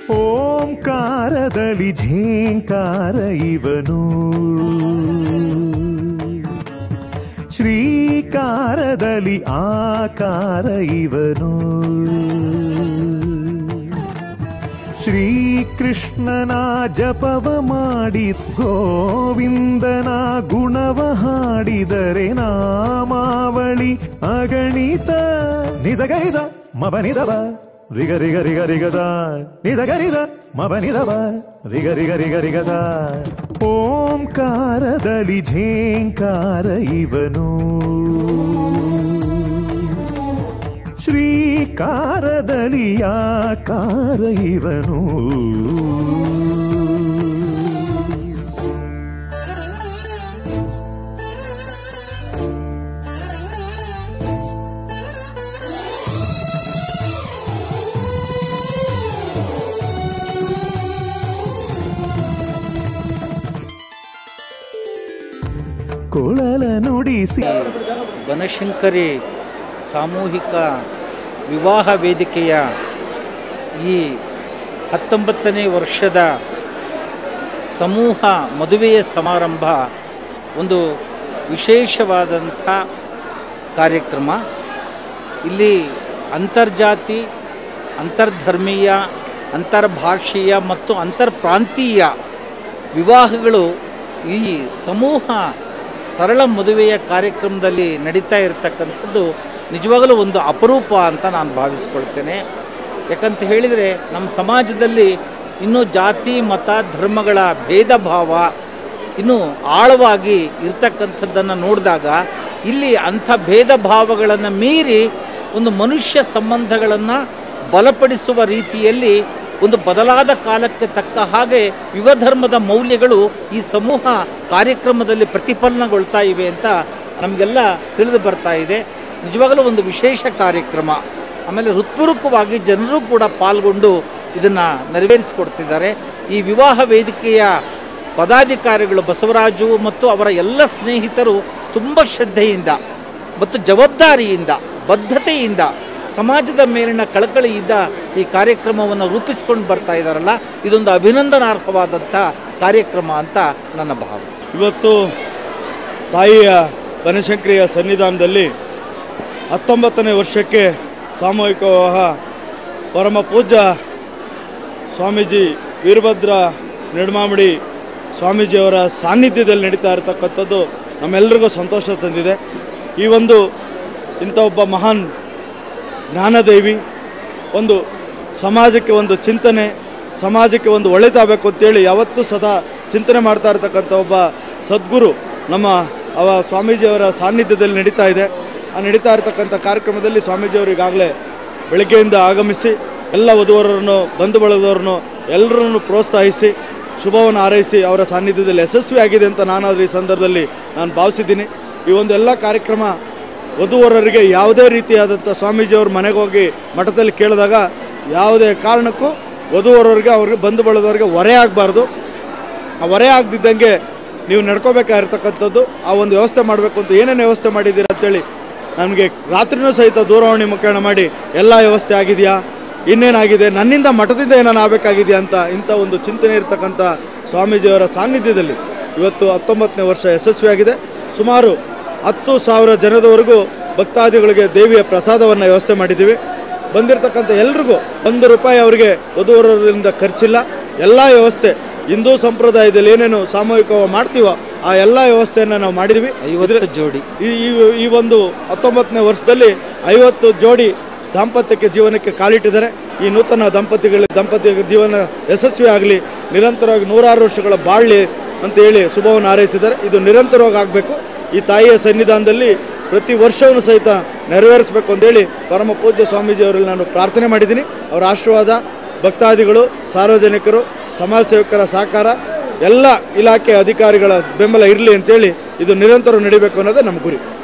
ಓಂಕಾರದಲ್ಲಿ ಝೇಂಕಾರ ಇವನು ಶ್ರೀಕಾರದಲ್ಲಿ ಆಕಾರ ಇವನು ಶ್ರೀಕೃಷ್ಣನ ಜಪವ ಮಾಡಿ ಗೋವಿಂದನ ಗುಣವ ಹಾಡಿದರೆ ನಾಮಾವಳಿ ಅಗಣಿತ ನಿಜ ಗೈಜ ಮಬನಿದವ ರಿಗ ರಿಗ ರಿಗ ರಿಗಜ ನಿಜ ಗರಿಜ ಮಬನಿದವ ರಿಗ ರಿಗ ರಿಗ ರಿಗಜ ಓಂಕಾರದಲ್ಲಿ ಝೇಂಕಾರ ಇವನು ಶ್ರೀಕಾರದಲ್ಲಿ ಆಕಾರ ಇವನು ಕೊಳಲ ನುಡಿಸಿ ಬನಶಂಕರಿ ಸಾಮೂಹಿಕ ವಿವಾಹ ವೇದಿಕೆಯ ಈ ಹತ್ತೊಂಬತ್ತನೇ ವರ್ಷದ ಸಮೂಹ ಮದುವೆಯ ಸಮಾರಂಭ ಒಂದು ವಿಶೇಷವಾದಂಥ ಕಾರ್ಯಕ್ರಮ ಇಲ್ಲಿ ಅಂತರ್ಜಾತಿ ಅಂತರ್ಧರ್ಮೀಯ ಅಂತರ್ಭಾಷೀಯ ಮತ್ತು ಅಂತರ್ಪ್ರಾಂತೀಯ ವಿವಾಹಗಳು ಈ ಸಮೂಹ ಸರಳ ಮದುವೆಯ ಕಾರ್ಯಕ್ರಮದಲ್ಲಿ ನಡೀತಾ ಇರತಕ್ಕಂಥದ್ದು ನಿಜವಾಗಲೂ ಒಂದು ಅಪರೂಪ ಅಂತ ನಾನು ಭಾವಿಸ್ಕೊಳ್ತೇನೆ ಯಾಕಂತ ಹೇಳಿದರೆ ನಮ್ಮ ಸಮಾಜದಲ್ಲಿ ಇನ್ನೂ ಜಾತಿ ಮತ ಧರ್ಮಗಳ ಭೇದ ಭಾವ ಇನ್ನೂ ಆಳವಾಗಿ ಇರ್ತಕ್ಕಂಥದ್ದನ್ನು ನೋಡಿದಾಗ ಇಲ್ಲಿ ಅಂಥ ಭೇದ ಭಾವಗಳನ್ನು ಮೀರಿ ಒಂದು ಮನುಷ್ಯ ಸಂಬಂಧಗಳನ್ನು ಬಲಪಡಿಸುವ ರೀತಿಯಲ್ಲಿ ಒಂದು ಬದಲಾದ ಕಾಲಕ್ಕೆ ತಕ್ಕ ಹಾಗೆ ಯುಗಧರ್ಮದ ಮೌಲ್ಯಗಳು ಈ ಸಮೂಹ ಕಾರ್ಯಕ್ರಮದಲ್ಲಿ ಪ್ರತಿಫಲನಗೊಳ್ತಾ ಇವೆ ಅಂತ ನಮಗೆಲ್ಲ ತಿಳಿದು ಬರ್ತಾ ಇದೆ ನಿಜವಾಗಲೂ ಒಂದು ವಿಶೇಷ ಕಾರ್ಯಕ್ರಮ ಆಮೇಲೆ ಹೃತ್ಪೂರ್ವಕವಾಗಿ ಜನರು ಕೂಡ ಪಾಲ್ಗೊಂಡು ಇದನ್ನು ನೆರವೇರಿಸಿಕೊಡ್ತಿದ್ದಾರೆ ಈ ವಿವಾಹ ವೇದಿಕೆಯ ಪದಾಧಿಕಾರಿಗಳು ಬಸವರಾಜು ಮತ್ತು ಅವರ ಎಲ್ಲ ಸ್ನೇಹಿತರು ತುಂಬ ಶ್ರದ್ಧೆಯಿಂದ ಮತ್ತು ಜವಾಬ್ದಾರಿಯಿಂದ ಬದ್ಧತೆಯಿಂದ ಸಮಾಜದ ಮೇಲಿನ ಕಳಕಳಿಯಿಂದ ಈ ಕಾರ್ಯಕ್ರಮವನ್ನು ರೂಪಿಸ್ಕೊಂಡು ಬರ್ತಾ ಇದ್ದಾರಲ್ಲ ಇದೊಂದು ಅಭಿನಂದನಾರ್ಹವಾದಂಥ ಕಾರ್ಯಕ್ರಮ ಅಂತ ನನ್ನ ಭಾವನೆ ಇವತ್ತು ತಾಯಿಯ ಬನಶಂಕರಿಯ ಸನ್ನಿಧಾನದಲ್ಲಿ ಹತ್ತೊಂಬತ್ತನೇ ವರ್ಷಕ್ಕೆ ಸಾಮೂಹಿಕ ವಿವಾಹ ಪರಮ ಪೂಜ್ಯ ಸ್ವಾಮೀಜಿ ವೀರಭದ್ರ ನೆಡಮಾಮಡಿ ಸ್ವಾಮೀಜಿಯವರ ಸಾನ್ನಿಧ್ಯದಲ್ಲಿ ನಡೀತಾ ಇರತಕ್ಕಂಥದ್ದು ನಮ್ಮೆಲ್ಲರಿಗೂ ಸಂತೋಷ ತಂದಿದೆ ಈ ಒಂದು ಇಂಥ ಒಬ್ಬ ಮಹಾನ್ ಜ್ಞಾನದೇವಿ ಒಂದು ಸಮಾಜಕ್ಕೆ ಒಂದು ಚಿಂತನೆ ಸಮಾಜಕ್ಕೆ ಒಂದು ಒಳಿತಾಗಬೇಕು ಅಂತೇಳಿ ಯಾವತ್ತೂ ಸದಾ ಚಿಂತನೆ ಮಾಡ್ತಾ ಇರತಕ್ಕಂಥ ಒಬ್ಬ ಸದ್ಗುರು ನಮ್ಮ ಅವ ಸ್ವಾಮೀಜಿಯವರ ಸಾನ್ನಿಧ್ಯದಲ್ಲಿ ನಡೀತಾ ಇದೆ ಆ ನಡೀತಾ ಇರತಕ್ಕಂಥ ಕಾರ್ಯಕ್ರಮದಲ್ಲಿ ಸ್ವಾಮೀಜಿಯವರು ಈಗಾಗಲೇ ಬೆಳಗ್ಗೆಯಿಂದ ಆಗಮಿಸಿ ಎಲ್ಲ ವಧುವರನ್ನು ಬಂಧು ಬಳಗದವರನ್ನು ಎಲ್ಲರನ್ನು ಪ್ರೋತ್ಸಾಹಿಸಿ ಶುಭವನ್ನು ಹಾರೈಸಿ ಅವರ ಸಾನ್ನಿಧ್ಯದಲ್ಲಿ ಯಶಸ್ವಿಯಾಗಿದೆ ಅಂತ ನಾನಾದರೂ ಈ ಸಂದರ್ಭದಲ್ಲಿ ನಾನು ಭಾವಿಸಿದ್ದೀನಿ ಈ ಒಂದು ಎಲ್ಲ ಕಾರ್ಯಕ್ರಮ ವಧುವರರಿಗೆ ಯಾವುದೇ ರೀತಿಯಾದಂಥ ಸ್ವಾಮೀಜಿಯವ್ರ ಮನೆಗೆ ಹೋಗಿ ಮಠದಲ್ಲಿ ಕೇಳಿದಾಗ ಯಾವುದೇ ಕಾರಣಕ್ಕೂ ವಧುವರರಿಗೆ ಅವ್ರಿಗೆ ಬಂಧು ಬಳದವರಿಗೆ ಹೊರೆ ಆಗಬಾರ್ದು ಆ ಹೊರೆ ಆಗದಿದ್ದಂಗೆ ನೀವು ನಡ್ಕೋಬೇಕಾಗಿರ್ತಕ್ಕಂಥದ್ದು ಆ ಒಂದು ವ್ಯವಸ್ಥೆ ಮಾಡಬೇಕು ಅಂತ ಏನೇನು ವ್ಯವಸ್ಥೆ ಮಾಡಿದ್ದೀರಾ ಅಂತೇಳಿ ನನಗೆ ರಾತ್ರಿನೂ ಸಹಿತ ದೂರವಾಣಿ ಮುಖೇಣ ಮಾಡಿ ಎಲ್ಲ ವ್ಯವಸ್ಥೆ ಆಗಿದೆಯಾ ಇನ್ನೇನಾಗಿದೆ ನನ್ನಿಂದ ಮಠದಿಂದ ಏನಾರು ಆಗಬೇಕಾಗಿದೆಯಾ ಅಂತ ಇಂಥ ಒಂದು ಚಿಂತನೆ ಇರ್ತಕ್ಕಂಥ ಸ್ವಾಮೀಜಿಯವರ ಸಾನ್ನಿಧ್ಯದಲ್ಲಿ ಇವತ್ತು ಹತ್ತೊಂಬತ್ತನೇ ವರ್ಷ ಯಶಸ್ವಿಯಾಗಿದೆ ಸುಮಾರು ಹತ್ತು ಸಾವಿರ ಜನದವರೆಗೂ ಭಕ್ತಾದಿಗಳಿಗೆ ದೇವಿಯ ಪ್ರಸಾದವನ್ನು ವ್ಯವಸ್ಥೆ ಮಾಡಿದ್ದೀವಿ ಬಂದಿರತಕ್ಕಂಥ ಎಲ್ರಿಗೂ ಒಂದು ರೂಪಾಯಿ ಅವರಿಗೆ ವಧುವರರಿಂದ ಖರ್ಚಿಲ್ಲ ಎಲ್ಲ ವ್ಯವಸ್ಥೆ ಹಿಂದೂ ಸಂಪ್ರದಾಯದಲ್ಲಿ ಏನೇನು ಸಾಮೂಹಿಕವಾಗಿ ಮಾಡ್ತೀವೋ ಆ ಎಲ್ಲ ವ್ಯವಸ್ಥೆಯನ್ನು ನಾವು ಮಾಡಿದ್ವಿ ಐವತ್ತು ಜೋಡಿ ಈ ಈ- ಈ ಒಂದು ಹತ್ತೊಂಬತ್ತನೇ ವರ್ಷದಲ್ಲಿ ಐವತ್ತು ಜೋಡಿ ದಾಂಪತ್ಯಕ್ಕೆ ಜೀವನಕ್ಕೆ ಕಾಲಿಟ್ಟಿದ್ದಾರೆ ಈ ನೂತನ ದಂಪತಿಗಳ ದಂಪತಿ ಜೀವನ ಯಶಸ್ವಿ ಆಗಲಿ ನಿರಂತರವಾಗಿ ನೂರಾರು ವರ್ಷಗಳ ಬಾಳ್ಲಿ ಅಂತ ಹೇಳಿ ಶುಭವನ್ನು ಹಾರೈಸಿದ್ದಾರೆ ಇದು ನಿರಂತರವಾಗಿ ಆಗಬೇಕು ಈ ತಾಯಿಯ ಸನ್ನಿಧಾನದಲ್ಲಿ ಪ್ರತಿ ವರ್ಷವೂ ಸಹಿತ ನೆರವೇರಿಸಬೇಕು ಅಂತೇಳಿ ಪರಮ ಪೂಜ್ಯ ಸ್ವಾಮೀಜಿಯವರಲ್ಲಿ ನಾನು ಪ್ರಾರ್ಥನೆ ಮಾಡಿದ್ದೀನಿ ಅವರ ಆಶೀರ್ವಾದ ಭಕ್ತಾದಿಗಳು ಸಾರ್ವಜನಿಕರು ಸಮಾಜ ಸೇವಕರ ಸಹಕಾರ ಎಲ್ಲ ಇಲಾಖೆ ಅಧಿಕಾರಿಗಳ ಬೆಂಬಲ ಇರಲಿ ಅಂತೇಳಿ ಇದು ನಿರಂತರ ನಡಿಬೇಕು ಅನ್ನೋದೇ ನಮ್ಮ ಗುರಿ